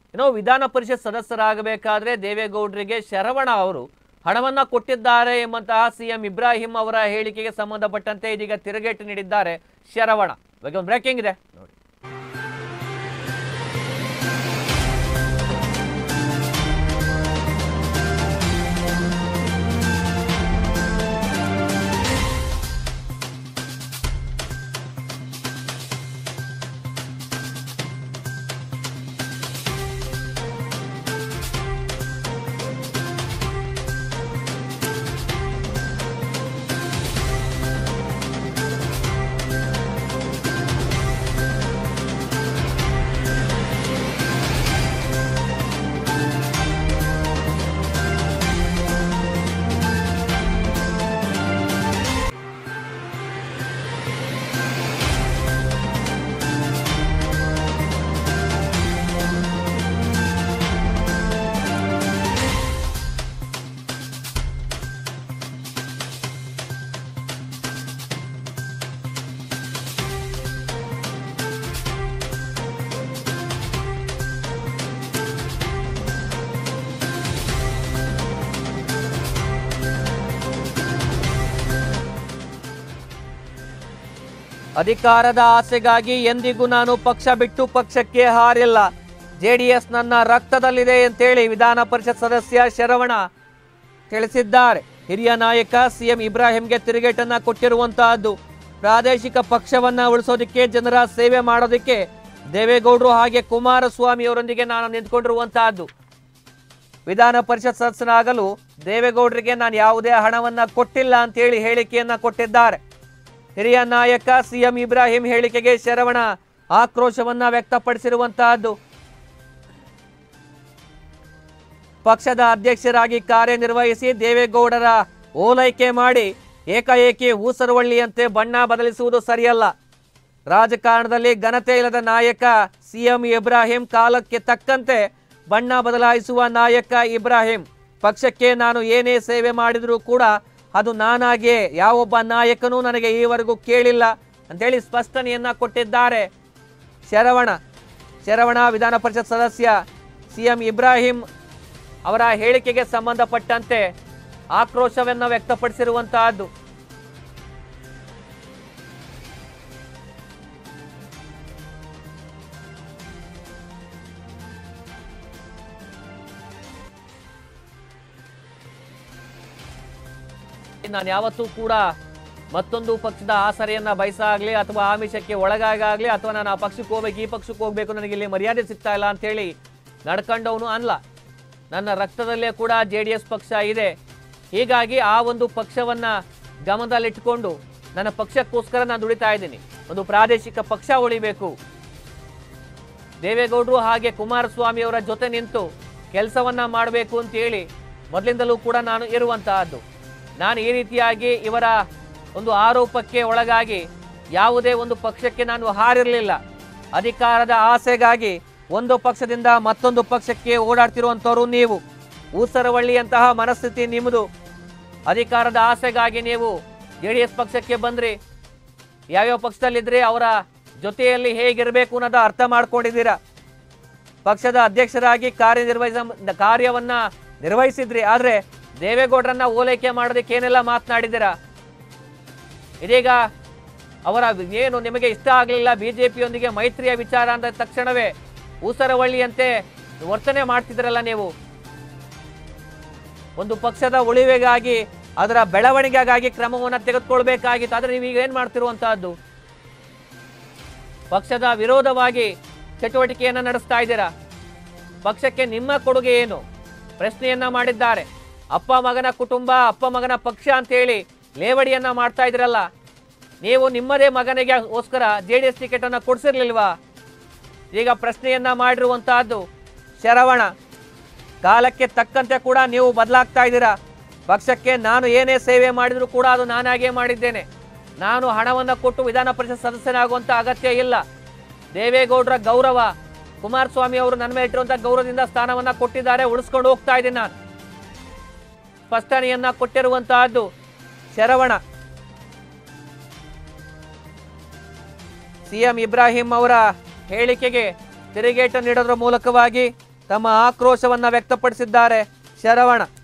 ಏನೋ ವಿಧಾನ ಪರಿಷತ್ ಸದಸ್ಯರಾಗಬೇಕಾದ್ರೆ ದೇವೇಗೌಡರಿಗೆ ಶರವಣ ಅವರು ಹಣವನ್ನ ಕೊಟ್ಟಿದ್ದಾರೆ ಎಂಬಂತಹ ಸಿಎಂ ಇಬ್ರಾಹಿಂ ಅವರ ಹೇಳಿಕೆಗೆ ಸಂಬಂಧಪಟ್ಟಂತೆ ಇದೀಗ ತಿರುಗೇಟು ನೀಡಿದ್ದಾರೆ ಶರವಣ ಇವಾಗ ಒಂದು ಬ್ರೇಕಿಂಗ್ ಇದೆ ನೋಡಿ ಅಧಿಕಾರದ ಆಸೆಗಾಗಿ ಎಂದಿಗೂ ನಾನು ಪಕ್ಷ ಬಿಟ್ಟು ಪಕ್ಷಕ್ಕೆ ಹಾರಿಲ್ಲ ಜೆಡಿಎಸ್ ನನ್ನ ರಕ್ತದಲ್ಲಿದೆ ಅಂತೇಳಿ ವಿಧಾನ ಪರಿಷತ್ ಸದಸ್ಯ ಶರವಣ ತಿಳಿಸಿದ್ದಾರೆ ಹಿರಿಯ ನಾಯಕ ಸಿಎಂ ಇಬ್ರಾಹಿಂಗೆ ತಿರುಗೇಟನ್ನ ಕೊಟ್ಟಿರುವಂತಹದ್ದು ಪ್ರಾದೇಶಿಕ ಪಕ್ಷವನ್ನ ಉಳಿಸೋದಕ್ಕೆ ಜನರ ಸೇವೆ ಮಾಡೋದಕ್ಕೆ ದೇವೇಗೌಡರು ಹಾಗೆ ಕುಮಾರಸ್ವಾಮಿ ಅವರೊಂದಿಗೆ ನಾನು ನಿಂತ್ಕೊಂಡಿರುವಂತಹದ್ದು ವಿಧಾನ ಪರಿಷತ್ ಸದಸ್ಯನಾಗಲು ದೇವೇಗೌಡರಿಗೆ ನಾನು ಯಾವುದೇ ಹಣವನ್ನ ಕೊಟ್ಟಿಲ್ಲ ಅಂತೇಳಿ ಹೇಳಿಕೆಯನ್ನ ಕೊಟ್ಟಿದ್ದಾರೆ ಹಿರಿಯ ನಾಯಕ ಸಿಎಂ ಇಬ್ರಾಹಿಂ ಹೇಳಿಕೆಗೆ ಶರವಣ ಆಕ್ರೋಶವನ್ನ ವ್ಯಕ್ತಪಡಿಸಿರುವಂತಹದ್ದು ಪಕ್ಷದ ಅಧ್ಯಕ್ಷರಾಗಿ ಕಾರ್ಯನಿರ್ವಹಿಸಿ ದೇವೇಗೌಡರ ಓಲೈಕೆ ಮಾಡಿ ಏಕಾಏಕಿ ಊಸರವಳ್ಳಿಯಂತೆ ಬಣ್ಣ ಬದಲಿಸುವುದು ಸರಿಯಲ್ಲ ರಾಜಕಾರಣದಲ್ಲಿ ಘನತೆ ಇಲ್ಲದ ನಾಯಕ ಸಿಎಂ ಇಬ್ರಾಹಿಂ ಕಾಲಕ್ಕೆ ತಕ್ಕಂತೆ ಬಣ್ಣ ಬದಲಾಯಿಸುವ ನಾಯಕ ಇಬ್ರಾಹಿಂ ಪಕ್ಷಕ್ಕೆ ನಾನು ಏನೇ ಸೇವೆ ಮಾಡಿದರೂ ಕೂಡ ಅದು ನಾನಾಗಿಯೇ ಯಾವೊಬ್ಬ ನಾಯಕನೂ ನನಗೆ ಈವರೆಗೂ ಕೇಳಿಲ್ಲ ಅಂತೇಳಿ ಸ್ಪಷ್ಟನೆಯನ್ನ ಕೊಟ್ಟಿದ್ದಾರೆ ಶರವಣ ಶರವಣ ವಿಧಾನ ಪರಿಷತ್ ಸದಸ್ಯ ಸಿಎಂ ಇಬ್ರಾಹಿಂ ಅವರ ಹೇಳಿಕೆಗೆ ಸಂಬಂಧಪಟ್ಟಂತೆ ಆಕ್ರೋಶವನ್ನು ವ್ಯಕ್ತಪಡಿಸಿರುವಂತಹದ್ದು ನಾನು ಯಾವತ್ತೂ ಕೂಡ ಮತ್ತೊಂದು ಪಕ್ಷದ ಆಸರೆಯನ್ನ ಬಯಸಾಗ್ಲಿ ಅಥವಾ ಆಮಿಷಕ್ಕೆ ಒಳಗಾಗಲಿ ಅಥವಾ ನಾನು ಆ ಪಕ್ಷಕ್ಕೆ ಹೋಗ್ಬೇಕು ಈ ಪಕ್ಷಕ್ಕೆ ಹೋಗ್ಬೇಕು ನನಗೆ ಇಲ್ಲಿ ಮರ್ಯಾದೆ ಸಿಗ್ತಾ ಇಲ್ಲ ಅಂತೇಳಿ ನಡ್ಕೊಂಡವನು ಅಲ್ಲ ನನ್ನ ರಕ್ತದಲ್ಲೇ ಕೂಡ ಜೆ ಡಿ ಎಸ್ ಪಕ್ಷ ಇದೆ ಹೀಗಾಗಿ ಆ ಒಂದು ಪಕ್ಷವನ್ನ ಗಮನದಲ್ಲಿಟ್ಟುಕೊಂಡು ನನ್ನ ಪಕ್ಷಕ್ಕೋಸ್ಕರ ನಾನು ದುಡಿತಾ ಇದ್ದೀನಿ ಒಂದು ಪ್ರಾದೇಶಿಕ ಪಕ್ಷ ಉಳಿಬೇಕು ದೇವೇಗೌಡರು ಹಾಗೆ ಕುಮಾರಸ್ವಾಮಿ ಅವರ ಜೊತೆ ನಿಂತು ಕೆಲಸವನ್ನ ಮಾಡಬೇಕು ಅಂತ ಹೇಳಿ ಮೊದಲಿಂದಲೂ ಕೂಡ ನಾನು ಇರುವಂತಹದ್ದು ನಾನು ಈ ರೀತಿಯಾಗಿ ಇವರ ಒಂದು ಆರೋಪಕ್ಕೆ ಒಳಗಾಗಿ ಯಾವುದೇ ಒಂದು ಪಕ್ಷಕ್ಕೆ ನಾನು ಹಾರಿರಲಿಲ್ಲ ಅಧಿಕಾರದ ಆಸೆಗಾಗಿ ಒಂದು ಪಕ್ಷದಿಂದ ಮತ್ತೊಂದು ಪಕ್ಷಕ್ಕೆ ಓಡಾಡ್ತಿರುವಂಥವ್ರು ನೀವು ಊಸರವಳ್ಳಿಯಂತಹ ಮನಸ್ಥಿತಿ ನಿಮ್ಮದು ಅಧಿಕಾರದ ಆಸೆಗಾಗಿ ನೀವು ಜೆ ಡಿ ಎಸ್ ಪಕ್ಷಕ್ಕೆ ಬಂದ್ರಿ ಯಾವ್ಯಾವ ಪಕ್ಷದಲ್ಲಿದ್ರಿ ಅವರ ಜೊತೆಯಲ್ಲಿ ಹೇಗಿರಬೇಕು ಅನ್ನೋದ ಅರ್ಥ ಮಾಡ್ಕೊಂಡಿದ್ದೀರಾ ಪಕ್ಷದ ಅಧ್ಯಕ್ಷರಾಗಿ ಕಾರ್ಯನಿರ್ವಹಿಸ ಕಾರ್ಯವನ್ನ ನಿರ್ವಹಿಸಿದ್ರಿ ಆದ್ರೆ ದೇವೇಗೌಡರನ್ನ ಓಲೈಕೆ ಮಾಡೋದಕ್ಕೆ ಏನೆಲ್ಲ ಮಾತನಾಡಿದ್ದೀರಾ ಇದೀಗ ಅವರ ಏನು ನಿಮಗೆ ಇಷ್ಟ ಆಗಲಿಲ್ಲ ಬಿಜೆಪಿಯೊಂದಿಗೆ ಮೈತ್ರಿಯ ವಿಚಾರ ಅಂದ ತಕ್ಷಣವೇ ಊಸರವಳ್ಳಿಯಂತೆ ವರ್ತನೆ ಮಾಡ್ತಿದ್ರಲ್ಲ ನೀವು ಒಂದು ಪಕ್ಷದ ಉಳಿವಿಗಾಗಿ ಅದರ ಬೆಳವಣಿಗೆಗಾಗಿ ಕ್ರಮವನ್ನು ತೆಗೆದುಕೊಳ್ಬೇಕಾಗಿತ್ತು ಆದ್ರೆ ನೀವು ಈಗ ಏನ್ ಮಾಡ್ತಿರುವಂತಹದ್ದು ಪಕ್ಷದ ವಿರೋಧವಾಗಿ ಚಟುವಟಿಕೆಯನ್ನ ನಡೆಸ್ತಾ ಇದ್ದೀರಾ ಪಕ್ಷಕ್ಕೆ ನಿಮ್ಮ ಕೊಡುಗೆ ಏನು ಪ್ರಶ್ನೆಯನ್ನ ಮಾಡಿದ್ದಾರೆ ಅಪ್ಪ ಮಗನ ಕುಟುಂಬ ಅಪ್ಪ ಮಗನ ಪಕ್ಷ ಅಂತ ಹೇಳಿ ಲೇವಡಿಯನ್ನ ಮಾಡ್ತಾ ಇದ್ರಲ್ಲ ನೀವು ನಿಮ್ಮದೇ ಮಗನಿಗೆ ಗೋಸ್ಕರ ಜೆ ಡಿ ಎಸ್ ಟಿಕೆಟ್ ಅನ್ನ ಕೊಡ್ಸಿರ್ಲಿಲ್ವಾ ಈಗ ಪ್ರಶ್ನೆಯನ್ನ ಮಾಡಿರುವಂತಹದ್ದು ಶರವಣ ಕಾಲಕ್ಕೆ ತಕ್ಕಂತೆ ಕೂಡ ನೀವು ಬದಲಾಗ್ತಾ ಇದ್ದೀರಾ ಪಕ್ಷಕ್ಕೆ ನಾನು ಏನೇ ಸೇವೆ ಮಾಡಿದರೂ ಕೂಡ ಅದು ನಾನಾಗೇ ಮಾಡಿದ್ದೇನೆ ನಾನು ಹಣವನ್ನು ಕೊಟ್ಟು ವಿಧಾನ ಪರಿಷತ್ ಸದಸ್ಯನಾಗುವಂತ ಅಗತ್ಯ ಇಲ್ಲ ದೇವೇಗೌಡರ ಗೌರವ ಕುಮಾರಸ್ವಾಮಿ ಅವರು ನನ್ನ ಮೇಲೆ ಇಟ್ಟಿರುವಂತ ಗೌರವದಿಂದ ಸ್ಥಾನವನ್ನ ಕೊಟ್ಟಿದ್ದಾರೆ ಉಳಿಸ್ಕೊಂಡು ಹೋಗ್ತಾ ಇದ್ದೀನಿ ನಾನು ಸ್ಪಷ್ಟನೆಯನ್ನ ಕೊಟ್ಟಿರುವಂತಹದ್ದು ಶರವಣ ಸಿಎಂ ಇಬ್ರಾಹಿಂ ಅವರ ಹೇಳಿಕೆಗೆ ತಿರುಗೇಟು ನೀಡೋದ್ರ ಮೂಲಕವಾಗಿ ತಮ್ಮ ಆಕ್ರೋಶವನ್ನ ವ್ಯಕ್ತಪಡಿಸಿದ್ದಾರೆ ಶರವಣ